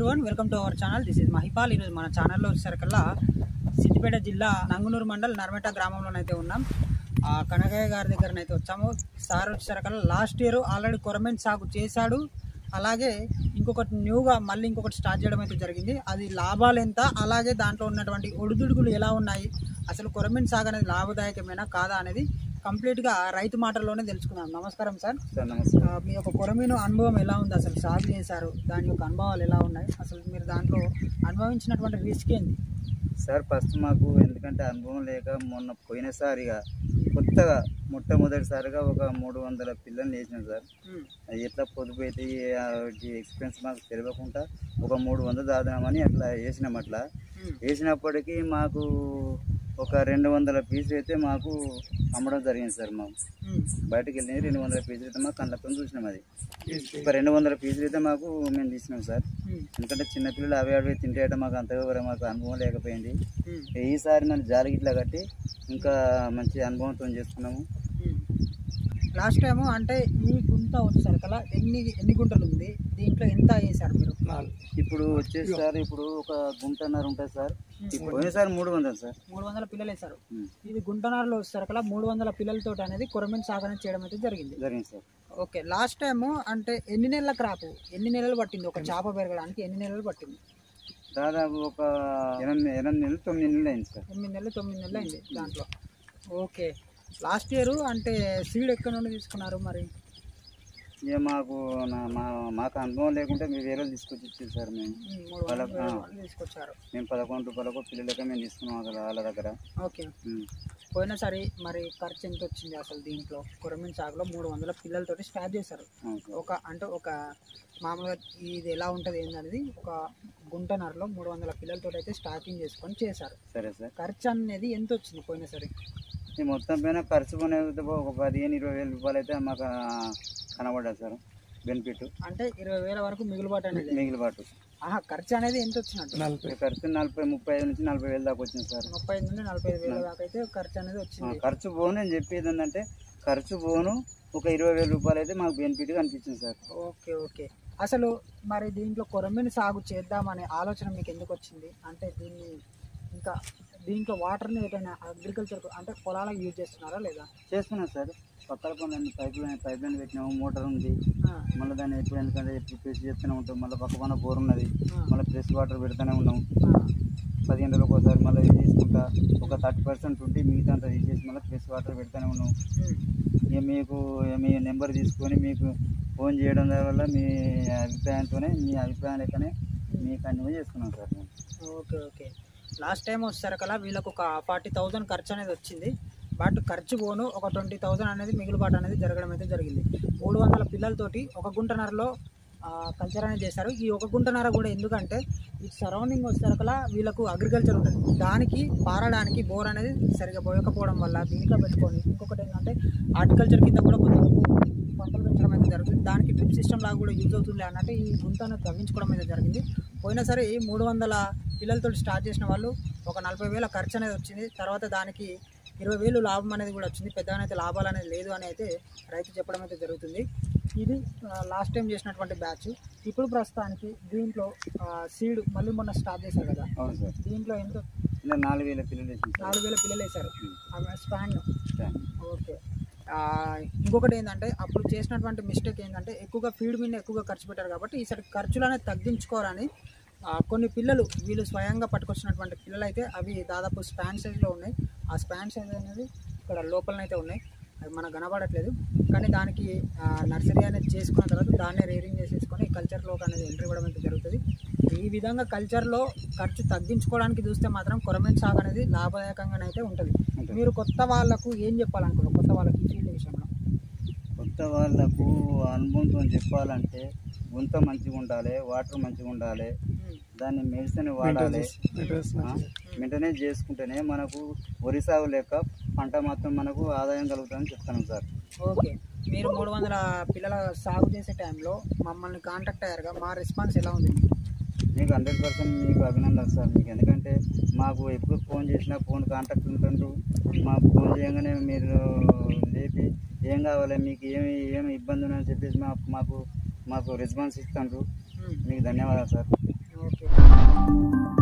Everyone welcome to our channel this is Mahipal ఈరోజు మన ఛానల్లో వచ్చేసరికల్లా సిద్దిపేట జిల్లా నంగునూరు మండల్ నర్మేట గ్రామంలోనైతే ఉన్నాం ఆ కనకయ్య గారి దగ్గరనైతే వచ్చాము సార్ వచ్చేసరికల్లా లాస్ట్ ఇయర్ ఆల్రెడీ కొరమెంట్ సాగు చేశాడు అలాగే ఇంకొకటి న్యూగా మళ్ళీ ఇంకొకటి స్టార్ట్ చేయడం అయితే జరిగింది అది లాభాలు ఎంత అలాగే దాంట్లో ఉన్నటువంటి ఒడిదుడుకులు ఎలా ఉన్నాయి అసలు కొరమెంట్ సాగు అనేది లాభదాయకమేనా కాదా అనేది కంప్లీట్గా రైతు మాటల్లోనే తెలుసుకుందాం నమస్కారం సార్ సార్ నమస్తే ఆ, మీ యొక్క కొరమీను అనుభవం ఎలా ఉంది అసలు సాగు చేశారు దాని యొక్క అనుభవాలు ఎలా ఉన్నాయి అసలు మీరు దాంట్లో అనుభవించినటువంటి రిస్క్ ఏంది సార్ ఫస్ట్ మాకు ఎందుకంటే అనుభవం లేక మొన్న పోయినసారిగా కొత్తగా మొట్టమొదటిసారిగా ఒక మూడు వందల పిల్లల్ని వేసినాం సార్ ఉమ్, అది ఎట్లా పొదుపు అయితే ఎక్స్పెన్స్ మాకు తెలియకుండా ఒక మూడు వందలు దాదామని అట్లా వేసినాం అట్లా ఉమ్, వేసినప్పటికీ మాకు ఒక రెండు వందల పీసులు అయితే మాకు అమ్మడం జరిగింది సార్ మాకు ఉమ్, బయటకు వెళ్ళి రెండు వందల పీసులు అయితే మాకు కళ్ళతో చూసినాం అది ఒక రెండు వందల పీసులు అయితే మాకు మేము తీసినాం సార్ ఉమ్, ఎందుకంటే చిన్నపిల్లలు అవి అవి తింటే మాకు అంతగా కూడా మాకు అనుభవం లేకపోయింది ఉమ్, ఈసారి మన జాలి గిట్ల కట్టి ఇంకా మంచి అనుభవంతో చేసుకున్నాము ఉమ్. లాస్ట్ టైము అంటే ఈ గుంత వచ్చేసరికల్లా ఎన్ని ఎన్ని గుంటలు ఉంది దీంట్లో ఎంత వేసారు మీరు ఇప్పుడు వచ్చేసి సార్ ఇప్పుడు ఒక గుంటన్నర ఉంటుంది సార్ ఇప్పుడు పోయినసారి మూడు వందలు సార్ మూడు వందల పిల్లలు వేసారు ఉమ్. ఇది గుంటనారులో వచ్చేసరికల్లా మూడు వందల పిల్లలతో అనేది కొరమీన్ సాగు అనేది చేయడం అయితే జరిగింది జరిగింది సార్ ఓకే లాస్ట్ టైము అంటే ఎన్ని నెలల క్రాపు ఎన్ని నెలలు పట్టింది ఒక చేప పెరగడానికి ఎన్ని నెలలు పట్టింది దాదాపు ఒక ఎనిమిది ఎనిమిది నెలలు తొమ్మిది నెలలు అయింది సార్ ఎనిమిది నెలలు తొమ్మిది నెలలు అయింది దాంట్లో ఓకే లాస్ట్ ఇయర్ అంటే సీడ్ ఎక్కడ నుండి తీసుకున్నారు మరి ఇక మాకు నా- మా మాకు అనుభవం లేకుంటే మేము వేరే వాళ్ళు తీసుకొచ్చి ఇచ్చేది సార్ మేము ఉమ్, మూడు వందల వాళ్ళ- వేల ఆ. వాళ్ళు తీసుకొచ్చారు మేము పదకొండు రూపాయలకు పిల్లలకే మేము తీసుకున్నాం అసలు వాళ్ళ దగ్గర ఓకే ఉమ్. పోయినసారి మరి ఖర్చు ఎంత వచ్చింది అసలు దీంట్లో కొరమీన్ సాగులో మూడు వందల పిల్లలతోటి స్టార్ట్ చేశారు అవును సార్. ఒక అంటే ఒక మామూలుగా ఇది ఎలా ఉంటుంది ఏంటనేది ఒక గుంటనరలో మూడు వందల పిల్లలతో అయితే స్టార్టింగ్ చేసుకొని చేశారు సరే సార్ ఖర్చు అనేది ఎంత వచ్చింది పోయినసారి ఈ మొత్తం పైన ఖర్చు పని ఒక పదిహేను ఇరవై వేల రూపాయలు అయితే మాకు ఆ, కనబడ్డది సార్ బెనిఫిట్ అంటే ఇరవై వేల వరకు మిగులుబాటు అనేది మిగిలిబాటు ఆహా ఖర్చు అనేది ఎంత వచ్చినట్టు ఈ ఖర్చు నలభై ముప్పై ఐదు నుంచి నలభై వేలు దాకా వచ్చింది సార్ ముప్పై ఐదు నుండి నలభై ఐదు వేల దాకా అయితే ఖర్చు అనేది ఆ, వచ్చింది ఖర్చు పోను నేను చెప్పేది ఏంటంటే ఖర్చు పోను ఒక ఇరవై వేల రూపాయలు అయితే మాకు బెనిఫిట్ అనిపించింది సార్ ఓకే ఓకే అసలు మరి దీంట్లో కొరమీని సాగు చేద్దామనే ఆలోచన మీకు ఎందుకు వచ్చింది అంటే దీన్ని ఇంకా దీంట్లో వాటర్ని ఏదైనా అగ్రికల్చర్ అంటే పొలాలకు యూజ్ చేస్తున్నారా లేదా చేస్తున్నాం సార్ పక్కల పనులు పైప్ లైన్ పైప్ లైన్ పెట్టినాము మోటార్ ఉంది ఆ, మళ్ళీ దాన్ని ఎప్పుడు ఎందుకంటే ఎప్పుడు ప్రెస్ చేస్తూనే ఉంటాం మళ్ళీ పక్క పైన బోర్ ఉన్నది ఆ, మళ్ళీ ప్రెస్ వాటర్ పెడుతూనే ఉన్నాం ఆ, పదిహేను రోజులకు ఒకసారి మళ్ళీ ఇది తీసుకుంటా ఒక థర్టీ పర్సెంట్ ఉంటే మిగతా అంతా తీసేసి మళ్ళీ ప్రెస్ వాటర్ పెడుతూనే ఉన్నాం ఉమ్, ఇక మీకు మీ నెంబర్ తీసుకొని మీకు ఫోన్ చేయడం వల్ల మీ అభిప్రాయంతోనే మీ అభిప్రాయం లెక్కనే మీకు అన్ని చేసుకున్నాం సార్ మేము ఓకే ఓకే లాస్ట్ టైం వచ్చేసరికల్లా వీళ్ళకు ఒక ఫార్టీ థౌజండ్ ఖర్చు అనేది వచ్చింది బట్ ఖర్చు పోను ఒక ట్వంటీ థౌజండ్ అనేది మిగులుబాటు అనేది జరగడం అయితే జరిగింది మూడు వందల పిల్లలతోటి ఒక గుంటన్నరలో కల్చర్ అనేది చేశారు ఈ ఒక గుంటన్నర కూడా ఎందుకంటే ఈ సరౌండింగ్ వచ్చేసరికల్లా వీళ్ళకు అగ్రికల్చర్ ఉంటుంది దానికి పారడానికి బోర్ అనేది సరిగా పోయకపోవడం వల్ల దీంట్లో పెట్టుకొని ఇంకొకటి ఏంటంటే హార్టికల్చర్ కింద కూడా కొంతవరకు పంటలు పెంచడం అయితే జరుగుతుంది దానికి డ్రిప్ సిస్టమ్ లాగా కూడా యూజ్ అవుతుంది అన్నట్టు ఈ గుంతను తవ్వించుకోవడం అయితే జరిగింది పోయినసారి మూడు వందల పిల్లలతో స్టార్ట్ చేసిన వాళ్ళు ఒక నలభై వేల ఖర్చు అనేది వచ్చింది తర్వాత దానికి ఇరవై వేలు లాభం అనేది కూడా వచ్చింది పెద్దగా అయితే లాభాలు అనేది లేదు అని అయితే రైతు చెప్పడం అయితే జరుగుతుంది ఇది లాస్ట్ టైం చేసినటువంటి బ్యాచ్ ఇప్పుడు ప్రస్తుతానికి దీంట్లో సీడ్ మళ్ళీ మొన్న స్టార్ట్ చేశారు కదా అవును సార్ దీంట్లో ఎంత ఇలా నాలుగు వేల పిల్లలు వేసింది సార్ నాలుగు వేల పిల్లలు వేశారు స్పాన్ సార్. ఓకే ఆ, ఇంకొకటి ఏంటంటే అప్పుడు చేసినటువంటి మిస్టేక్ ఏంటంటే ఎక్కువగా ఫీడ్ మీద ఎక్కువగా ఖర్చు పెట్టారు కాబట్టి ఈసారి ఖర్చులు అనేది తగ్గించుకోవాలని ఆ, కొన్ని పిల్లలు వీళ్ళు స్వయంగా పట్టుకొచ్చినటువంటి పిల్లలు అయితే అవి దాదాపు స్పాన్ సైజ్లో ఉన్నాయి ఆ స్పాన్ సైజ్ అనేది ఇక్కడ లోపలనైతే ఉన్నాయి అవి మనకు కనబడట్లేదు కానీ దానికి ఆ, నర్సరీ అనేది చేసుకున్న తర్వాత దాన్నే రేరింగ్ చేసేసుకొని కల్చర్లోకి అనేది ఎంట్రీ ఇవ్వడం అయితే జరుగుతుంది ఈ విధంగా కల్చర్లో ఖర్చు తగ్గించుకోవడానికి చూస్తే మాత్రం కొరమేన్ సాగు అనేది లాభదాయకంగానైతే ఉంటుంది ఉంటుంది. మీరు కొత్త వాళ్ళకు ఏం చెప్పాలనుకున్నారు కొత్త వాళ్ళకి ఈ ఫీల్డ్ విషయంలో కొత్త వాళ్ళకు అనుభవంతో చెప్పాలంటే గుంత మంచిగా ఉండాలి వాటర్ మంచిగా ఉండాలి దాన్ని మెడిసిన్ వాడాలి ఆ, మెయింటెనెన్స్ చేసుకుంటేనే మనకు వరి సాగు లెక్క పంట మొత్తం మనకు ఆదాయం కలుగుతుందని చెప్తాను సార్ ఓకే మీరు మూడు వందల పిల్లల సాగు చేసే టైంలో మమ్మల్ని కాంటాక్ట్ అయ్యారుగా మా రెస్పాన్స్ ఎలా ఉంది మీకు హండ్రెడ్ పర్సెంట్ మీకు అభినందనలు సార్ మీకు ఎందుకంటే మాకు ఎప్పుడు ఫోన్ చేసినా ఫోన్ కాంటాక్ట్ ఉంటుండ్రు మాకు ఫోన్ చేయగానే మీరు లేపి ఏం కావాలి మీకు ఏమి ఏమి ఇబ్బంది ఉందని చెప్పేసి మా మాకు మాకు రెస్పాన్స్ ఇస్తుండ్రు ఉమ్, మీకు ధన్యవాదాలు సార్ ఓకే